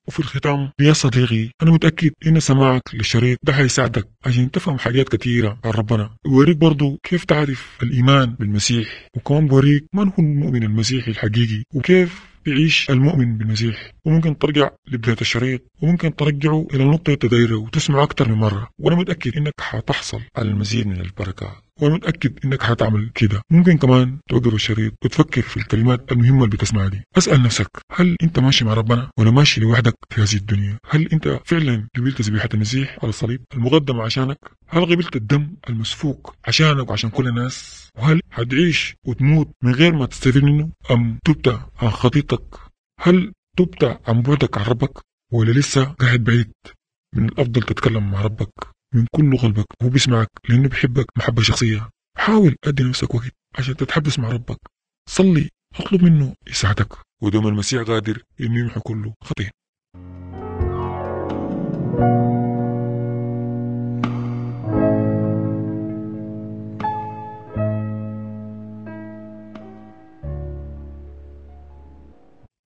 وفي الختام يا صديقي أنا متأكد إن سماعك للشريط ده هيساعدك عشان تفهم حاجات كثيرة عن ربنا ويوريك برضو كيف تعرف الإيمان بالمسيح وكمان بوريك من هو المؤمن المسيحي الحقيقي وكيف يعيش المؤمن بالمسيح وممكن ترجع لبداية الشريط وممكن ترجعه إلى النقطة التدايرة وتسمعه أكثر من مرة وأنا متأكد إنك حتحصل على المزيد من البركات وأنا متأكد إنك حتعمل كده ممكن كمان توقف الشريط وتفكر في الكلمات المهمة اللي بتسمعها دي أسأل نفسك هل أنت ماشي مع ربنا ولا ماشي لوحدك في هذه الدنيا هل أنت فعلا قبلت ذبيحة المسيح على الصليب المقدم عشانك هل قبلت الدم المسفوك عشانك وعشان كل الناس وهل حتعيش وتموت من غير ما تستفيد منه أم تبت عن خطيتك هل تبت عن بعدك عن ربك ولا لسه قاعد بعيد من الأفضل تتكلم مع ربك من كل قلبك وهو بيسمعك لأنه بيحبك محبة شخصية حاول أدي نفسك وقت عشان تتحدث مع ربك صلي اطلب منه يساعدك ودوم المسيح قادر إنه يمحو كل خطيه